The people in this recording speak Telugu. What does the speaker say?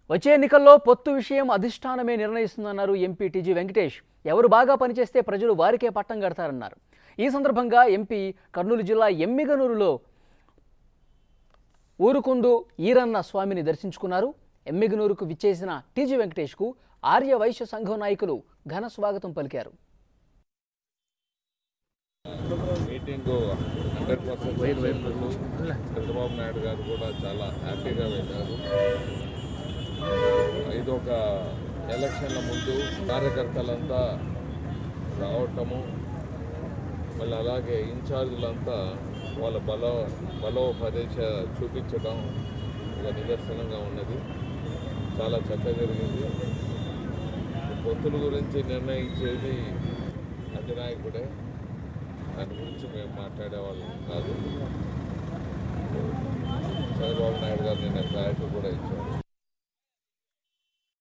వచ్చే ఎన్నికల్లో పొత్తు విషయం అధిష్టానమే నిర్ణయిస్తుందన్నారు ఎంపీ టీజీ వెంకటేష్ ఎవరు బాగా పనిచేస్తే ప్రజలు వారికే పట్టం కడతారన్నారు ఈ సందర్భంగా ఎంపీ కర్నూలు జిల్లా ఎమ్మిగనూరులో ఊరుకుందు ఈరన్న స్వామిని దర్శించుకున్నారు ఎమ్మిగనూరుకు విచ్చేసిన టీజీ వెంకటేష్కు ఆర్య వైశ్య సంఘం నాయకులు ఘన స్వాగతం పలికారు meeting hundred percent Chandrababu Naidu garu కూడా చాలా హ్యాపీగా వెళ్ళారు ఇది ఒక ఎలక్షన్ల ముందు కార్యకర్తలంతా రావటము మళ్ళీ అలాగే ఇన్ఛార్జీలంతా వాళ్ళ బల బలోపదేశ చూపించడం ఒక నిదర్శనంగా ఉన్నది చాలా చక్కగా జరిగింది పొత్తుల గురించి నిర్ణయించేది అధినాయకుడే దాని గురించి మేము మాట్లాడేవాళ్ళం కాదు చంద్రబాబు నాయుడు గారు నిన్న క్లారిటీ కూడా ఇచ్చారు